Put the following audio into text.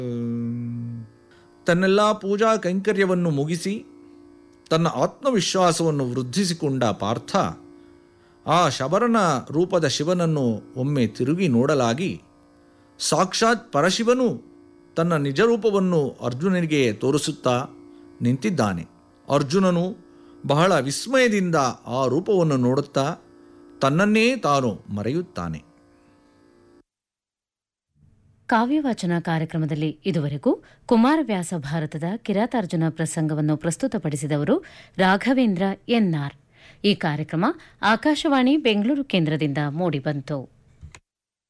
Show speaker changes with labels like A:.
A: ತನ್ನೆಲ್ಲ ಪೂಜಾ ಕೈಂಕರ್ಯವನ್ನು ಮುಗಿಸಿ ತನ್ನ ಆತ್ಮವಿಶ್ವಾಸವನ್ನು ವೃದ್ಧಿಸಿಕೊಂಡ ಪಾರ್ಥ ಆ ಶಬರನ ರೂಪದ ಶಿವನನ್ನು ಒಮ್ಮೆ ತಿರುಗಿ ನೋಡಲಾಗಿ ಸಾಕ್ಷಾತ್ ಪರಶಿವನು ತನ್ನ ನಿಜರೂಪವನ್ನು ಅರ್ಜುನನಿಗೆ ತೋರಿಸುತ್ತಾ ನಿಂತಿದ್ದಾನೆ ಅರ್ಜುನನು ಬಹಳ ವಿಸ್ಮಯದಿಂದ ಆ ರೂಪವನ್ನು ನೋಡುತ್ತಾ ತನ್ನನ್ನೇ ತಾನು ಮರೆಯುತ್ತಾನೆ
B: ಕಾವ್ಯವಾಚನ ಕಾರ್ಯಕ್ರಮದಲ್ಲಿ ಇದುವರೆಗೂ ಕುಮಾರವ್ಯಾಸ ಭಾರತದ ಕಿರಾತಾರ್ಜುನ ಪ್ರಸಂಗವನ್ನು ಪ್ರಸ್ತುತಪಡಿಸಿದವರು ರಾಘವೇಂದ್ರ ಎನ್ಆರ್ ಈ ಕಾರ್ಯಕ್ರಮ ಆಕಾಶವಾಣಿ ಬೆಂಗಳೂರು ಕೇಂದ್ರದಿಂದ ಮೂಡಿಬಂತು